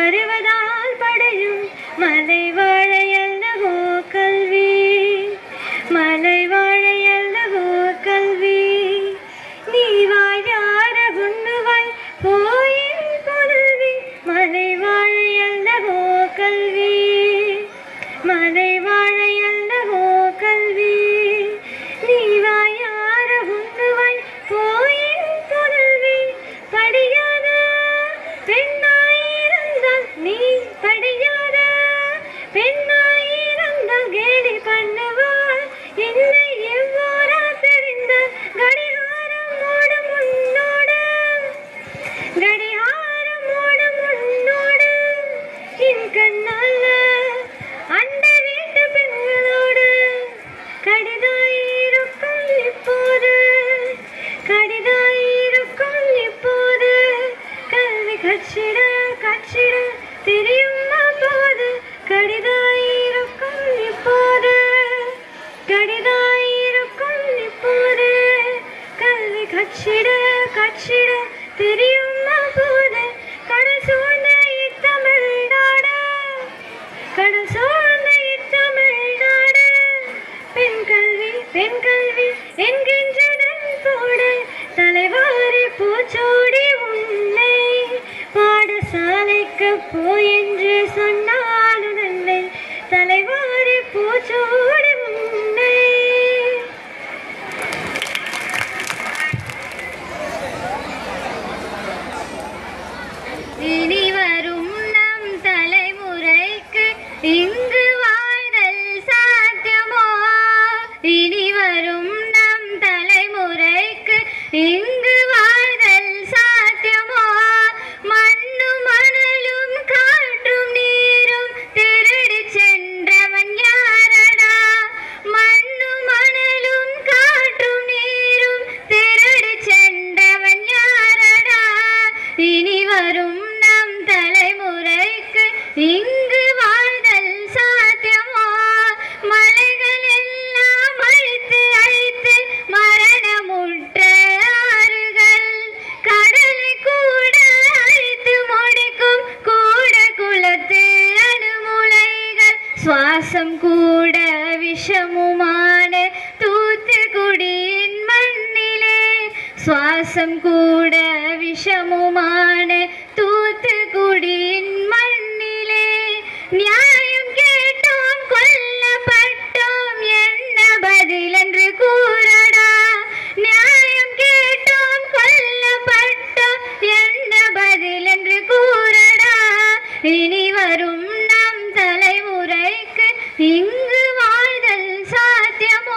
வருவதால் படையும் மலை வாழையல்லவோ கல்வி மலை வாழையல்லவோ கல்வி நீ வாயார உண்ணுவாய் போயின் புதல்வி மலை வாழையல்லவோ கல்வி மலை வாழையல்லவோ கல்வி நீ வாயார உண்ணுவாய் போயின் புதல்வி படியாத பெண்ணாயிருந்தால் நீ படியாத பெண்ணாயிருந்தால் கேலி பண்ணுவாள் என்னை எவ்வாறா தெரிந்த கடிகாரம் ஓடும் உன்னோடு கடிகாரம் ஓடும் உன்னோடு என் கண்ணால அண்ட வீட்டு பெண்களோடு கடிதாயிருக்கும் இப்போது கடிதாயிருக்கும் இப்போது கல்வி கச்சிட கச்சிட தெரியும் அப்போது கடிதாயிருக்கும் இப்போது கடிதாயிருக்கும் இப்போது கல்வி கச்சிட கச்சிட தெரியும் அப்போது கடல் சூழ்ந்த இத்தமிழ்நாடு கடல் சூழ்ந்த இத்தமிழ்நாடு பெண் கல்வி பெண் கல்வி என்கின்றதன் போடு தலைவாரி பூச்சோடி உன்னை பாடசாலைக்கு போ என்று சொன்னாலும் நன்மை தலைவாரி பூச்சோடி உன்னை இனி வரும் நம் தலைமுறைக்கு இங்கு வாழ்தல் சாத்தியமோ இனி வரும் நம் தலைமுறைக்கு இங்கு வாழ்தல் சாத்தியமோ மண்ணும் மணலும் காற்றும் நீரும் திருடி சென்றவன் யாரடா மண்ணும் மணலும் காற்றும் நீரும் திருடி சென்றவன் யாரடா இனி வரும் நம் தலைமுறைக்கு இங்கு வாழ்தல் சாத்தியமோ மலைகள் எல்லாம் அழித்து அழித்து மரணமுற்ற ஆறுகள் கடலை கூட அழித்து முடிக்கும் கூட குளத்து அணுமுலைகள் சுவாசம் கூட விஷமுமான தூத்துக்குடியின் மண்ணிலே சுவாசம் கூட விஷமுமான தூத்துக்குடியின் மண்ணிலே நியாயம் கேட்டோம் கொல்லப்பட்டோம் என்ன பதில் என்று கூறடா நியாயம் கேட்டோம் கொல்லப்பட்டோம் என்ன பதில் என்று கூறடா இனி வரும் நம் தலைமுறைக்கு இங்கு வாழ்தல் சாத்தியமோ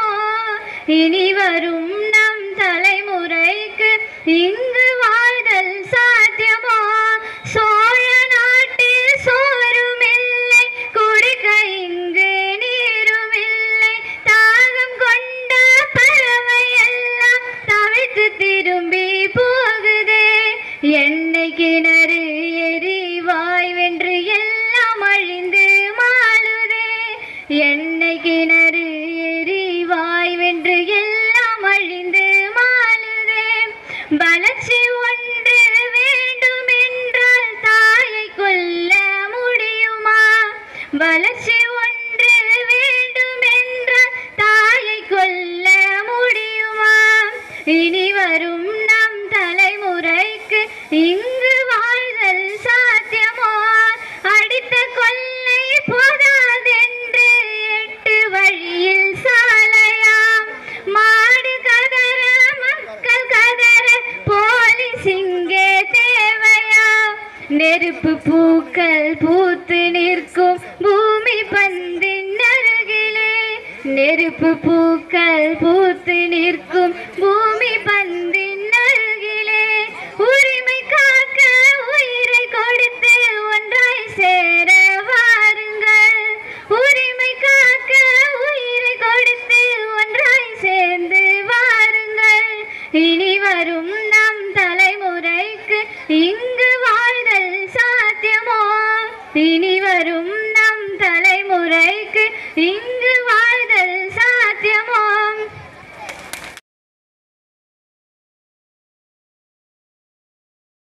இனி வரும் நம் தலைமுறைக்கு இங்கு வாழ்தல் சாத்தியமோ சோழ நாட்டில் சோறும் இல்லை குடிக்க இங்கு நீரும் இல்லை தாகம் கொண்ட பறவை எல்லாம் தவித்து திரும்பி போகுதே எண்ணெய் கிணறு எரிவாய் வென்று எல்லாம் அழிந்து மாளுதே எண்ணெய் கிணறு எரிவாய் வென்று எல்லாம் அழிந்து மாளுதே வளர்ச்சி ஒன்று வேண்டும் என்றால் தாயை கொல்ல முடியுமா வளர்ச்சி ஒன்று வேண்டும் என்றால் தாயை கொல்ல முடியுமா இனி வரும் நம் தலைமுறைக்கு இங்கு வாழ்தல் சாத்தியமோ அடித்த கொல்லை போதாதென்று எட்டு வழியில் சாலையாம் மாடு கதற மக்கள் கதற போலீஸ் இங்கே தேவையா நெருப்பு பூக்கள் பூத்து நிற்கும் பூமி பந்தின் அருகிலே நெருப்பு பூக்கள் பூத்து நிற்கும் பூமி பந்தின் அருகிலே உரிமை காக்க உயிரை கொடுத்து ஒன்றாய் சேர வாருங்கள் உரிமை காக்க உயிரை கொடுத்து ஒன்றாய் சேர்ந்து வாருங்கள் இனி வரும் நம் தலைமுறைக்கு இங்கு வாழ்தல் சாத்தியமோ இனி வரும் நம் தலைமுறைக்கு இங்கு வாழ்தல்